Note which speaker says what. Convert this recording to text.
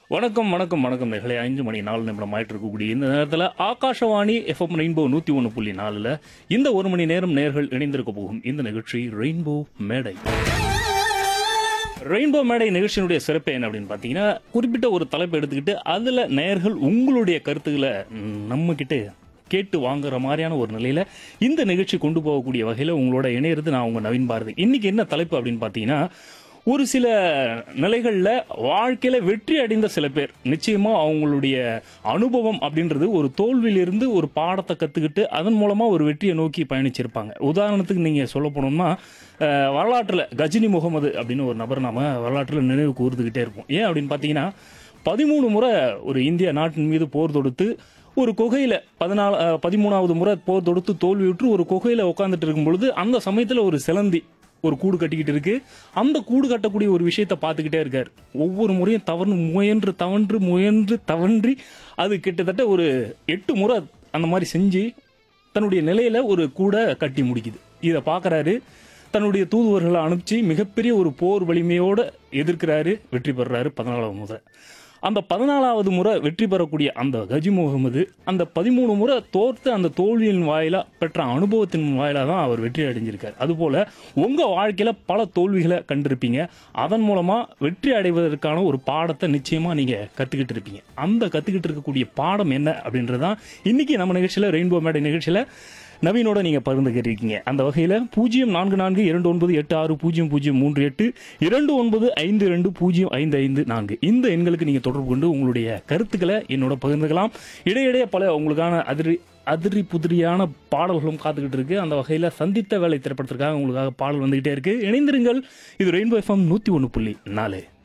Speaker 1: வணக்கம் வணக்கம் வணக்கம் நேர்களே ஐந்து மணி நாலு நிமிடம் ஆயிட்டு இருக்கக்கூடிய இந்த நேரத்தில் ஆகாஷவாணி எஃப்எம் ரெயின்போ நூற்றி ஒன்று புள்ளி நாலில் இந்த ஒரு மணி நேரம் நேர்கள் இணைந்திருக்க போகும் இந்த நிகழ்ச்சி ரெயின்போ மேடை ரெயின்போ மேடை நிகழ்ச்சியினுடைய சிறப்பு என்ன அப்படின்னு பார்த்தீங்கன்னா குறிப்பிட்ட ஒரு தலைப்பு எடுத்துக்கிட்டு அதில் நேர்கள் உங்களுடைய கருத்துக்களை நம்ம கிட்ட கேட்டு வாங்குற மாதிரியான ஒரு நிலையில இந்த நிகழ்ச்சி கொண்டு போகக்கூடிய வகையில் உங்களோட இணையிறது நான் உங்க நவீன் பாரதி இன்னைக்கு என்ன தலைப்பு அப்படின்னு பார்த்தீங்கன்னா ஒரு சில நிலைகளில் வாழ்க்கையில வெற்றி அடைந்த சில பேர் நிச்சயமா அவங்களுடைய அனுபவம் அப்படின்றது ஒரு தோல்வியிலிருந்து ஒரு பாடத்தை கத்துக்கிட்டு அதன் மூலமா ஒரு வெற்றியை நோக்கி பயணிச்சிருப்பாங்க உதாரணத்துக்கு நீங்க சொல்ல போனோம்னா அஹ், வரலாற்றுல கஜினி முகமது அப்படின்னு ஒரு நபர் நாம வரலாற்றுல நினைவு கூர்ந்துகிட்டே இருப்போம் ஏன் அப்படின்னு பார்த்தீங்கன்னா பதிமூணு முறை ஒரு இந்திய நாட்டின் மீது போர் தொடுத்து ஒரு குகையில பதினாலு அஹ், பதிமூணாவது முறை போர் தொடுத்து தோல்வியுற்று ஒரு குகையில உட்காந்துட்டு இருக்கும் பொழுது அந்த சமயத்துல ஒரு சிலந்தி ஒரு கூடு கட்டிக்கிட்டு இருக்கு அந்த கூடு கட்டக்கூடிய ஒரு விஷயத்த பார்த்துக்கிட்டே இருக்காரு ஒவ்வொரு முறையும் தவறு முயன்று தவன்று முயன்று தவன்றி அது கிட்டத்தட்ட ஒரு எட்டு முறை அந்த மாதிரி செஞ்சு தன்னுடைய நிலையில ஒரு கூடை கட்டி முடிக்குது இதை பார்க்கறாரு தன்னுடைய தூதுவர்களை அனுப்பிச்சு மிகப்பெரிய ஒரு போர் வலிமையோட எதிர்க்கிறாரு வெற்றி பெறுறாரு பதினாலாவது முறை அந்த பதினாலாவது முறை வெற்றி பெறக்கூடிய அந்த கஜி முகமது அந்த பதிமூணு முறை தோர்த்து அந்த தோல்வியின் வாயிலா பெற்ற அனுபவத்தின் வாயிலா தான் அவர் வெற்றி அடைஞ்சிருக்கார் அதுபோல உங்க வாழ்க்கையில பல தோல்விகளை கண்டிருப்பீங்க அதன் மூலமா வெற்றி அடைவதற்கான ஒரு பாடத்தை நிச்சயமா நீங்க கத்துக்கிட்டு இருப்பீங்க அந்த கத்துக்கிட்டு இருக்கக்கூடிய பாடம் என்ன அப்படின்றதான் இன்னைக்கு நம்ம நிகழ்ச்சியில ரெயின்போ மேடை நிகழ்ச்சியில நவீனோட நீங்க பகிர்ந்துக்கிட்டு அந்த வகையில பூஜ்ஜியம் நான்கு நான்கு இரண்டு ஒன்பது எட்டு ஆறு பூஜ்ஜியம் பூஜ்ஜியம் மூன்று எட்டு இரண்டு ஒன்பது ஐந்து ரெண்டு பூஜ்ஜியம் ஐந்து ஐந்து நான்கு இந்த எண்களுக்கு நீங்க தொடர்பு கொண்டு உங்களுடைய கருத்துக்களை என்னோட பகிர்ந்துக்கலாம் இடையிடையே பல உங்களுக்கான அதிரி அதிரி புதிரியான பாடல்களும் காத்துக்கிட்டு இருக்கு அந்த வகையில சந்தித்த வேலை திரைப்படத்திற்காக உங்களுக்காக பாடல் வந்துகிட்டே இருக்கு இணைந்திருங்கள் இது ரெயின்போ எஃப்எம் நூத்தி ஒன்று புள்ளி நாலு